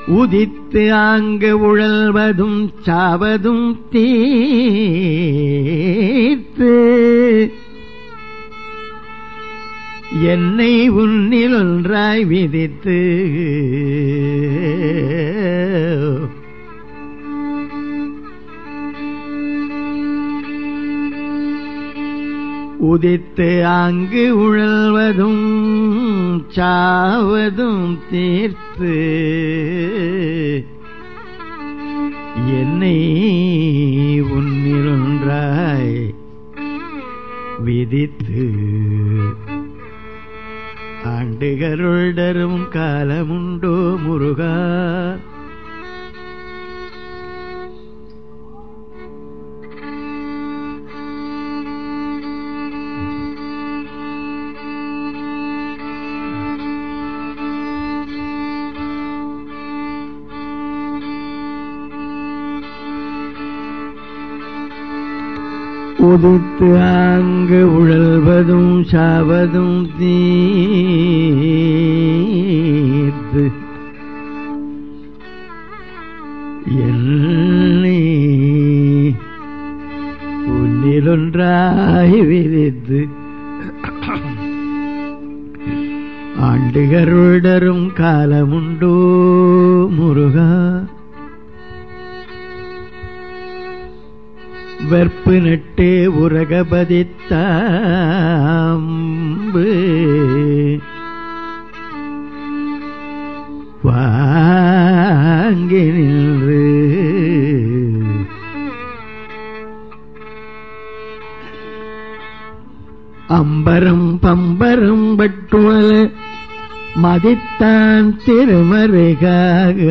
உதித்து ஆங்கு உழல்வதும் சாவதும் தீர்த்து என்னை உன்னில் ஒன்றாய் விதித்து உதித்து ஆங்கு உழல்வதும் சாவதும் தீர்த்து என்னை உன்னிலொன்றாய் விதித்து ஆண்டுகளுடரும் காலமுண்டோ முருகா உதித்து ஆங்கு உழல்வதும் சாவதும் தீர்த்து என்னை உன்னிலொன்றாய் விதித்து ஆண்டுகருடரும் காலமுண்டோ முருகா வெற்பு நட்டே உரகபதித்தாம்பு வாங்கி நின்று அம்பரம் பம்பரம் பட்டுவல மதித்தான் திருமறைகாக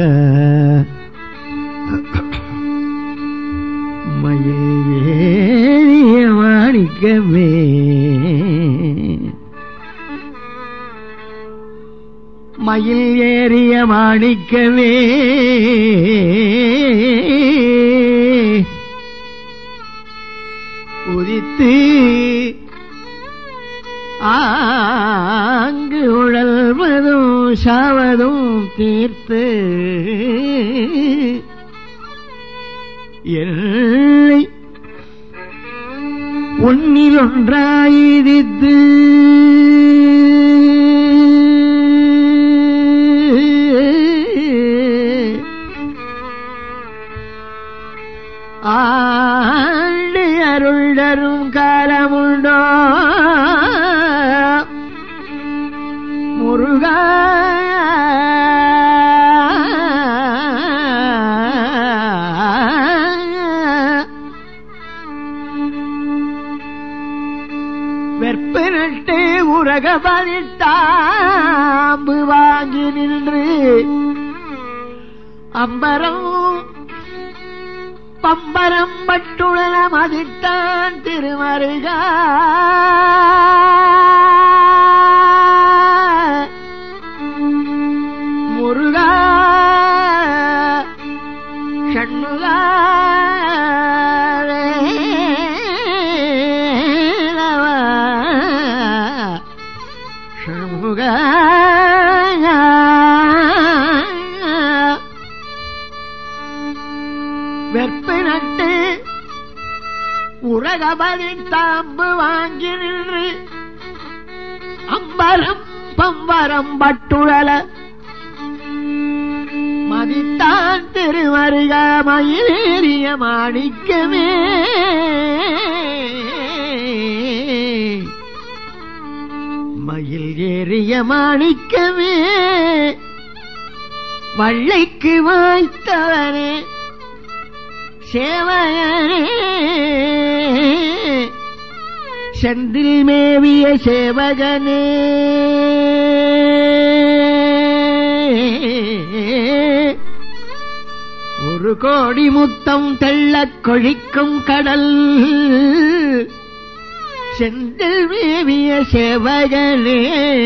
மயில் ஏறிய மாணிக்கமே மயில் ஏறிய மாணிக்கமே உதித்து ஆங்கு உழல்வதும் சாவதும் தீர்த்து எல்லை ஒன்னில் ஒன்றாயிரித்து ஆண்டு அருள்டரும் காலமுண்டோ முருகா வெற்பனட்டு உரகபதித்தாம்பு வாங்கி நின்று அம்பரம் பம்பரம் பட்டுழல மதித்தான் திருமருகா முருகா ஷண்முகா வேலவா, ஷண்முகா வெற்ப நட்டு உரகபலின் தாம்பு வாங்கி நின்று அம்பரம் பம்பரம் பட்டுழல மதித்தான் திருமருக மயிலேறிய மாணிக்கமே மயில் ஏறிய மாணிக்கமே வள்ளைக்கு வாய்த்தவனே சேவகனே செந்தில் மேவிய சேவகனே ஒரு கோடி முத்தம் தெள்ளக் கொழிக்கும் கடல் செந்தில் மேவிய சேவகனே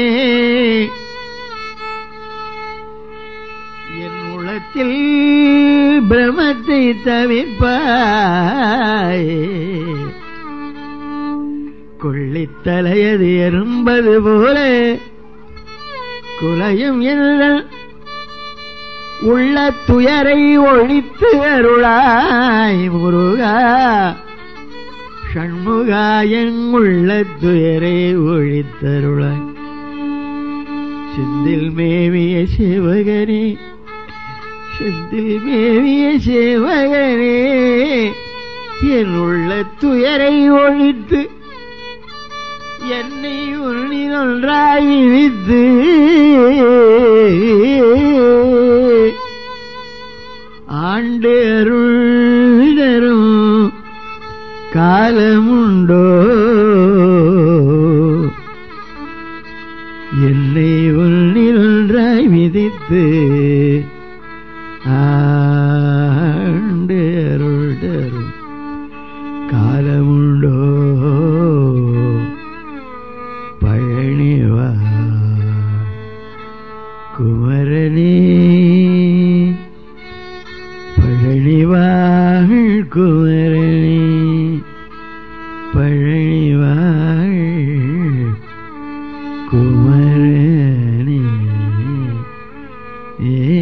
என் உளத்தில் பிரமத்தை தவிப்பாய் கொள்ளித்தலையது எறும்பது போல குலையும் என்ற உள்ள துயரை ஒழித்து அருளாய் முருகா ஷண்முகாயன் உள்ள துயரை ஒழித்தருளாய் செந்தில் மேவிய சிவகனே செந்தில் மேவிய சிவகனே என் உள்ள துயரை ஒழித்து என்னை உன்னில் ஒன்றாய் விழித்து ஆண்டு அருள் தரும் காலமுண்டோ என்னை உன்னில் ஒன்றாய் விதித்து ஆண்டு அருள் தரும் காலமுண்டோ பழனிவா குமரனே பழனிவாள் குமரனே பழனிவாள் குமரனே ஏ